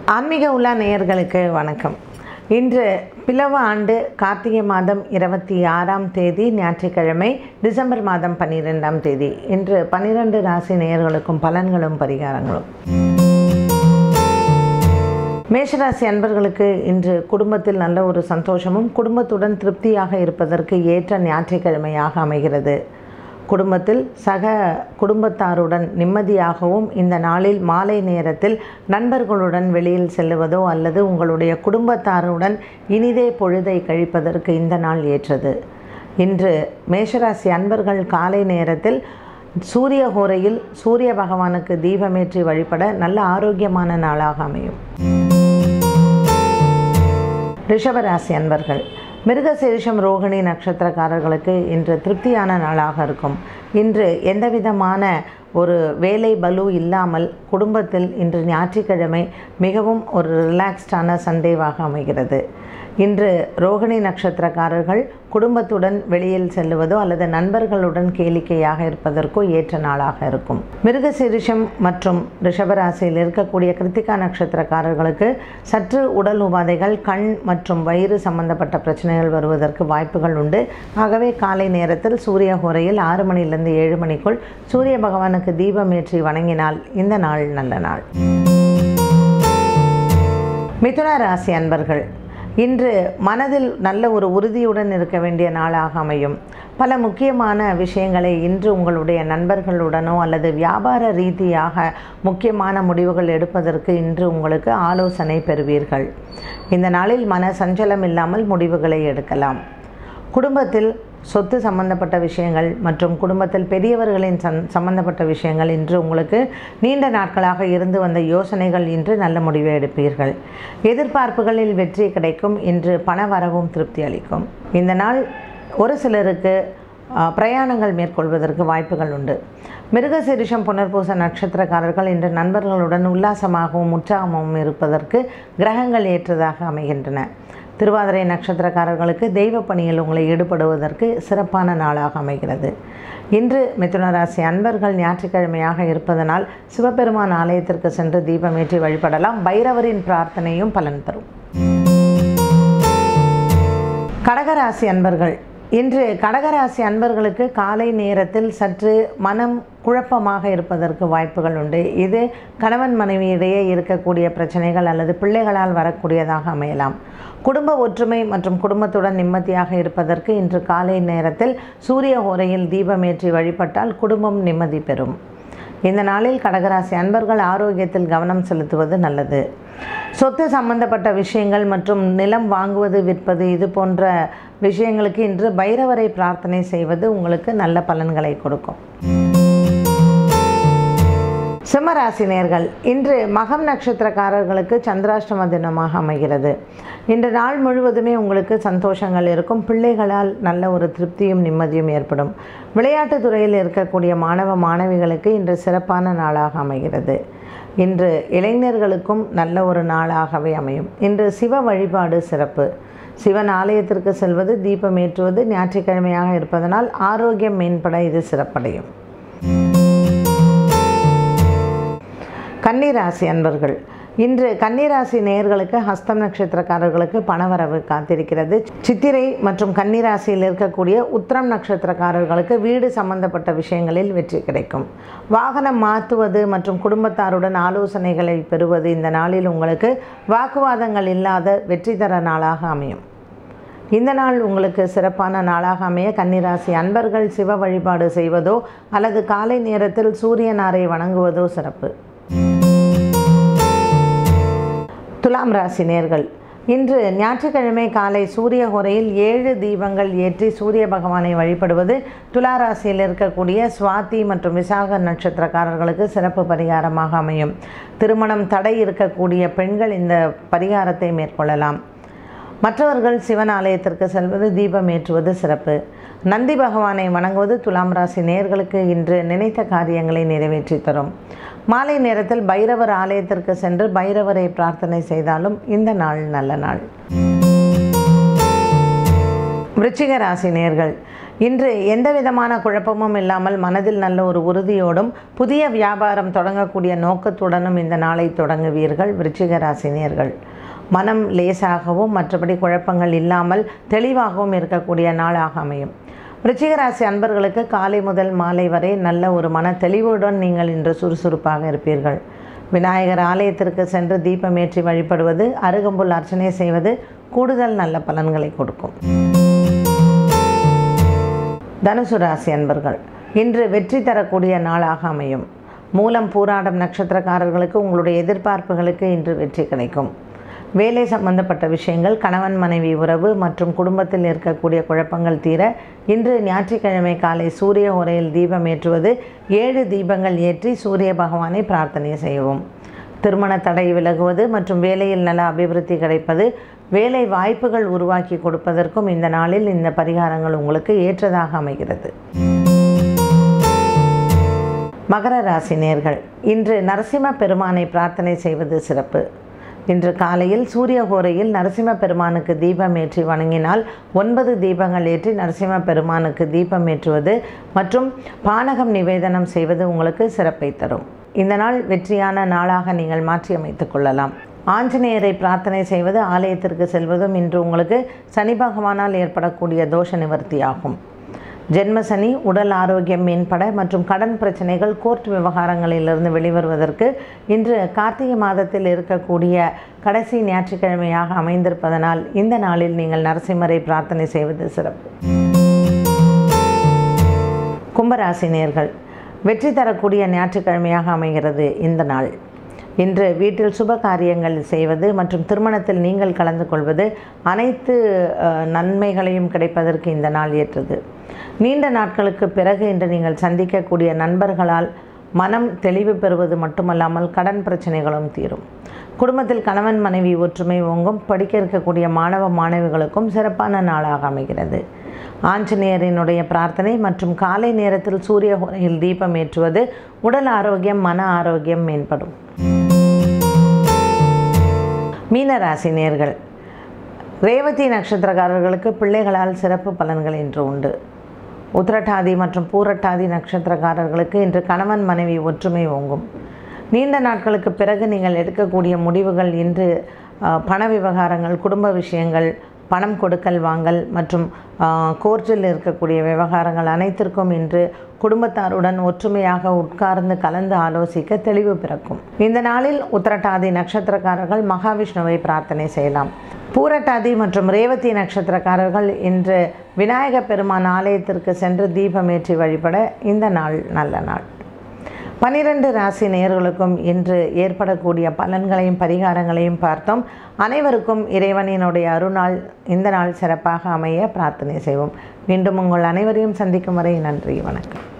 ஆன்மீக உலா நேயர்களுக்கு வணக்கம் இன்று பிளவ ஆண்டு கார்த்திகை மாதம் இருபத்தி ஆறாம் தேதி ஞாயிற்றுக்கிழமை டிசம்பர் மாதம் பன்னிரெண்டாம் தேதி இன்று பன்னிரெண்டு ராசி நேயர்களுக்கும் பலன்களும் பரிகாரங்களும் மேஷராசி அன்பர்களுக்கு இன்று குடும்பத்தில் நல்ல ஒரு சந்தோஷமும் குடும்பத்துடன் திருப்தியாக இருப்பதற்கு ஏற்ற ஞாயிற்றுக்கிழமையாக அமைகிறது குடும்பத்தில் சக குடும்பத்தாருடன் நிம்மதியாகவும் இந்த நாளில் மாலை நேரத்தில் நண்பர்களுடன் வெளியில் செல்லுவதோ அல்லது உங்களுடைய குடும்பத்தாருடன் இனிதே பொழுதை கழிப்பதற்கு இந்த நாள் ஏற்றது இன்று மேஷராசி அன்பர்கள் காலை நேரத்தில் சூரிய ஹோரையில் சூரிய பகவானுக்கு தீபமேற்றி வழிபட நல்ல ஆரோக்கியமான நாளாக அமையும் ரிஷபராசி அன்பர்கள் மிருகசீரிஷம் ரோகிணி நட்சத்திரக்காரர்களுக்கு இன்று திருப்தியான நாளாக இருக்கும் இன்று எந்தவிதமான ஒரு வேலை பலு இல்லாமல் குடும்பத்தில் இன்று ஞாயிற்றுக்கிழமை மிகவும் ஒரு ரிலாக்ஸ்டான சண்டேவாக அமைகிறது இன்று ரோகிணி நட்சத்திரக்காரர்கள் குடும்பத்துடன் வெளியில் செல்லுவதோ அல்லது நண்பர்களுடன் கேளிக்கையாக இருப்பதற்கோ ஏற்ற நாளாக இருக்கும் மிருகசீரிஷம் மற்றும் ரிஷபராசியில் இருக்கக்கூடிய கிருத்திகா நட்சத்திரக்காரர்களுக்கு சற்று உடல் உபாதைகள் கண் மற்றும் வயிறு சம்பந்தப்பட்ட பிரச்சனைகள் வருவதற்கு வாய்ப்புகள் உண்டு ஆகவே காலை நேரத்தில் சூரிய ஹோரையில் ஆறு மணிலிருந்து ஏழு மணிக்குள் சூரிய பகவானுக்கு தீபம் ஏற்றி வணங்கினால் இந்த நாள் நல்ல நாள் மிதுன ராசி அன்பர்கள் இன்று மனதில் நல்ல ஒரு உறுதியுடன் இருக்க வேண்டிய நாளாக அமையும் பல முக்கியமான விஷயங்களை இன்று உங்களுடைய நண்பர்களுடனோ அல்லது வியாபார ரீதியாக முக்கியமான முடிவுகள் எடுப்பதற்கு இன்று உங்களுக்கு ஆலோசனை பெறுவீர்கள் இந்த நாளில் மன சஞ்சலம் இல்லாமல் முடிவுகளை எடுக்கலாம் குடும்பத்தில் சொத்து சம்பந்தப்பட்ட விஷயங்கள் மற்றும் குடும்பத்தில் பெரியவர்களின் சந் சம்பந்தப்பட்ட விஷயங்கள் இன்று உங்களுக்கு நீண்ட நாட்களாக இருந்து வந்த யோசனைகள் இன்று நல்ல முடிவை எடுப்பீர்கள் எதிர்பார்ப்புகளில் வெற்றி கிடைக்கும் இன்று பண வரவும் திருப்தி அளிக்கும் இந்த நாள் ஒரு சிலருக்கு பிரயாணங்கள் மேற்கொள்வதற்கு வாய்ப்புகள் உண்டு மிருகசீரிஷம் புனர்பூச நட்சத்திரக்காரர்கள் இன்று நண்பர்களுடன் உல்லாசமாகவும் உற்சாகமாகவும் இருப்பதற்கு கிரகங்கள் ஏற்றதாக அமைகின்றன திருவாதிரை நட்சத்திரக்காரர்களுக்கு தெய்வ பணியில் உங்களை ஈடுபடுவதற்கு சிறப்பான நாளாக அமைகிறது இன்று மிதுனராசி அன்பர்கள் ஞாயிற்றுக்கிழமையாக இருப்பதனால் சிவபெருமான் ஆலயத்திற்கு சென்று தீபமேற்றி வழிபடலாம் பைரவரின் பிரார்த்தனையும் பலன் தரும் கடகராசி அன்பர்கள் இன்று கடகராசி அன்பர்களுக்கு காலை நேரத்தில் சற்று மனம் குழப்பமாக இருப்பதற்கு வாய்ப்புகள் உண்டு இது கணவன் மனைவியிடையே இருக்கக்கூடிய பிரச்சனைகள் அல்லது பிள்ளைகளால் வரக்கூடியதாக அமையலாம் குடும்ப ஒற்றுமை மற்றும் குடும்பத்துடன் நிம்மதியாக இருப்பதற்கு இன்று காலை நேரத்தில் சூரிய ஓரையில் தீபமேற்றி வழிபட்டால் குடும்பம் நிம்மதி பெறும் இந்த நாளில் கடகராசி அன்பர்கள் ஆரோக்கியத்தில் கவனம் செலுத்துவது நல்லது சொத்து சம்பந்தப்பட்ட விஷயங்கள் மற்றும் நிலம் வாங்குவது விற்பது இது போன்ற விஷயங்களுக்கு இன்று பைரவரை பிரார்த்தனை செய்வது உங்களுக்கு நல்ல பலன்களை கொடுக்கும் சிம்மராசினியர்கள் இன்று மகம் நட்சத்திரக்காரர்களுக்கு சந்திராஷ்டம தினமாக அமைகிறது இன்று நாள் முழுவதுமே உங்களுக்கு சந்தோஷங்கள் இருக்கும் பிள்ளைகளால் நல்ல ஒரு திருப்தியும் நிம்மதியும் ஏற்படும் விளையாட்டுத் துறையில் இருக்கக்கூடிய மாணவ மாணவிகளுக்கு இன்று சிறப்பான நாளாக அமைகிறது இன்று இளைஞர்களுக்கும் நல்ல ஒரு நாளாகவே அமையும் இன்று சிவ வழிபாடு சிறப்பு சிவன் ஆலயத்திற்கு செல்வது தீபம் ஏற்றுவது ஞாயிற்றுக்கிழமையாக இருப்பதனால் ஆரோக்கியம் மேம்பட இது சிறப்படையும் கன்னிராசி அன்பர்கள் இன்று கன்னிராசி நேயர்களுக்கு ஹஸ்தம் நட்சத்திரக்காரர்களுக்கு பணவரவு காத்திருக்கிறது சித்திரை மற்றும் கன்னிராசியில் இருக்கக்கூடிய உத்திரம் நட்சத்திரக்காரர்களுக்கு வீடு சம்பந்தப்பட்ட விஷயங்களில் வெற்றி கிடைக்கும் வாகனம் மாற்றுவது மற்றும் குடும்பத்தாருடன் ஆலோசனைகளை பெறுவது இந்த நாளில் உங்களுக்கு வாக்குவாதங்கள் இல்லாத வெற்றி தர நாளாக அமையும் இந்த நாள் உங்களுக்கு சிறப்பான நாளாக அமைய கன்னிராசி அன்பர்கள் சிவ வழிபாடு செய்வதோ அல்லது காலை நேரத்தில் சூரியனாரை வணங்குவதோ சிறப்பு துலாம் ராசி நேர்கள் இன்று ஞாயிற்றுக்கிழமை காலை சூரிய ஹோரையில் ஏழு தீபங்கள் ஏற்றி சூரிய பகவானை வழிபடுவது துளாராசியில் இருக்கக்கூடிய சுவாதி மற்றும் விசாக நட்சத்திரக்காரர்களுக்கு சிறப்பு பரிகாரமாக அமையும் திருமணம் தடை இருக்கக்கூடிய பெண்கள் இந்த பரிகாரத்தை மேற்கொள்ளலாம் மற்றவர்கள் சிவன் ஆலயத்திற்கு செல்வது தீபம் ஏற்றுவது சிறப்பு நந்தி பகவானை வணங்குவது துலாம் ராசி நேர்களுக்கு இன்று நினைத்த காரியங்களை நிறைவேற்றி தரும் மாலை நேரத்தில் பைரவர் ஆலயத்திற்கு சென்று பைரவரை பிரார்த்தனை செய்தாலும் இந்த நாள் நல்ல நாள் விருச்சிக ராசி நேர்கள் இன்று எந்த விதமான குழப்பமும் இல்லாமல் மனதில் நல்ல ஒரு உறுதியோடும் புதிய வியாபாரம் தொடங்கக்கூடிய நோக்கத்துடனும் இந்த நாளை தொடங்குவீர்கள் விருச்சிக ராசி நேர்கள் மனம் லேசாகவும் மற்றபடி குழப்பங்கள் இல்லாமல் தெளிவாகவும் இருக்கக்கூடிய நாளாக அமையும் விருச்சிக ராசி அன்பர்களுக்கு காலை முதல் மாலை வரை நல்ல ஒரு மன தெளிவுடன் நீங்கள் இன்று சுறுசுறுப்பாக இருப்பீர்கள் விநாயகர் ஆலயத்திற்கு சென்று தீபமேற்றி வழிபடுவது அருகம்புல் அர்ச்சனை செய்வது கூடுதல் நல்ல பலன்களை கொடுக்கும் தனுசு ராசி அன்பர்கள் இன்று வெற்றி தரக்கூடிய நாளாக அமையும் மூலம் பூராடம் நட்சத்திரக்காரர்களுக்கு உங்களுடைய எதிர்பார்ப்புகளுக்கு இன்று வெற்றி கிடைக்கும் வேலை சம்பந்தப்பட்ட விஷயங்கள் கணவன் மனைவி உறவு மற்றும் குடும்பத்தில் இருக்கக்கூடிய குழப்பங்கள் தீர இன்று ஞாயிற்றுக்கிழமை காலை சூரிய உரையில் தீபம் ஏற்றுவது ஏழு தீபங்கள் ஏற்றி சூரிய பகவானை பிரார்த்தனை செய்யவும் திருமண தடை விலகுவது மற்றும் வேலையில் நல அபிவிருத்தி கிடைப்பது வேலை வாய்ப்புகள் உருவாக்கி கொடுப்பதற்கும் இந்த நாளில் இந்த பரிகாரங்கள் உங்களுக்கு ஏற்றதாக அமைகிறது மகர ராசி நேர்கள் இன்று நரசிம்ம பெருமானை பிரார்த்தனை செய்வது சிறப்பு இன்று காலையில் சூரிய கோரையில் நரசிம்ம பெருமானுக்கு தீபம் ஏற்றி வணங்கினால் ஒன்பது தீபங்கள் ஏற்றி நரசிம்ம பெருமானுக்கு தீபம் ஏற்றுவது மற்றும் பானகம் நிவேதனம் செய்வது உங்களுக்கு சிறப்பை தரும் இந்த நாள் வெற்றியான நாளாக நீங்கள் மாற்றி அமைத்துக் கொள்ளலாம் ஆஞ்சநேயரை பிரார்த்தனை செய்வது ஆலயத்திற்கு செல்வதும் இன்று உங்களுக்கு சனி பகவானால் ஏற்படக்கூடிய தோஷ நிவர்த்தியாகும் ஜென்மசனி உடல் ஆரோக்கியம் மேம்பட மற்றும் கடன் பிரச்சனைகள் கோர்ட் விவகாரங்களிலிருந்து வெளிவருவதற்கு இன்று கார்த்திகை மாதத்தில் இருக்கக்கூடிய கடைசி ஞாயிற்றுக்கிழமையாக அமைந்திருப்பதனால் இந்த நாளில் நீங்கள் நரசிம்மரை பிரார்த்தனை செய்வது சிறப்பு கும்பராசி நேர்கள் வெற்றி தரக்கூடிய ஞாயிற்றுக்கிழமையாக அமைகிறது இந்த நாள் இன்று வீட்டில் சுப காரியங்கள் செய்வது மற்றும் திருமணத்தில் நீங்கள் கலந்து கொள்வது அனைத்து அஹ், நன்மைகளையும் கிடைப்பதற்கு இந்த நாள் ஏற்றது நீண்ட நாட்களுக்கு பிறகு இன்று நீங்கள் சந்திக்கக்கூடிய நண்பர்களால் மனம் தெளிவு பெறுவது மட்டுமல்லாமல் கடன் பிரச்சனைகளும் தீரும் குடும்பத்தில் கணவன் மனைவி ஒற்றுமை ஓங்கும் படிக்க இருக்கக்கூடிய மாணவ மாணவிகளுக்கும் சிறப்பான நாளாக அமைகிறது ஆஞ்சநேயரினுடைய பிரார்த்தனை மற்றும் காலை நேரத்தில் சூரிய ஹோரையில் தீபம் ஏற்றுவது உடல் ஆரோக்கியம் மன ஆரோக்கியம் மேம்படும் மீனராசி நேர்கள் ரேவதி நட்சத்திரக்காரர்களுக்கு பிள்ளைகளால் சிறப்பு பலன்கள் இன்று உண்டு உத்திரட்டாதி மற்றும் பூரட்டாதி நட்சத்திரக்காரர்களுக்கு இன்று கணவன் மனைவி ஒற்றுமை ஓங்கும் நீண்ட நாட்களுக்கு பிறகு நீங்கள் எடுக்கக்கூடிய முடிவுகள் இன்று அஹ், பண விவகாரங்கள் குடும்ப விஷயங்கள் பணம் கொடுக்கல் வாங்கல் மற்றும் அஹ், கோர்ட்டில் இருக்கக்கூடிய விவகாரங்கள் அனைத்திற்கும் இன்று குடும்பத்தாருடன் ஒற்றுமையாக உட்கார்ந்து கலந்து ஆலோசிக்க தெளிவு பிறக்கும் இந்த நாளில் உத்திரட்டாதி நட்சத்திரக்காரர்கள் மகாவிஷ்ணுவை பிரார்த்தனை செய்யலாம் பூரட்டாதி மற்றும் ரேவதி நட்சத்திரக்காரர்கள் இன்று விநாயக பெருமான் ஆலயத்திற்கு சென்று தீபமேற்றி வழிபட இந்த நாள் நல்ல நாள் பனிரெண்டு ராசி நேயர்களுக்கும் இன்று ஏற்படக்கூடிய பலன்களையும் பரிகாரங்களையும் பார்த்தோம் அனைவருக்கும் இறைவனினுடைய அருநாள் இந்த நாள் சிறப்பாக அமைய பிரார்த்தனை செய்வோம் மீண்டும் உங்கள் அனைவரையும் சந்திக்கும் வரை நன்றி வணக்கம்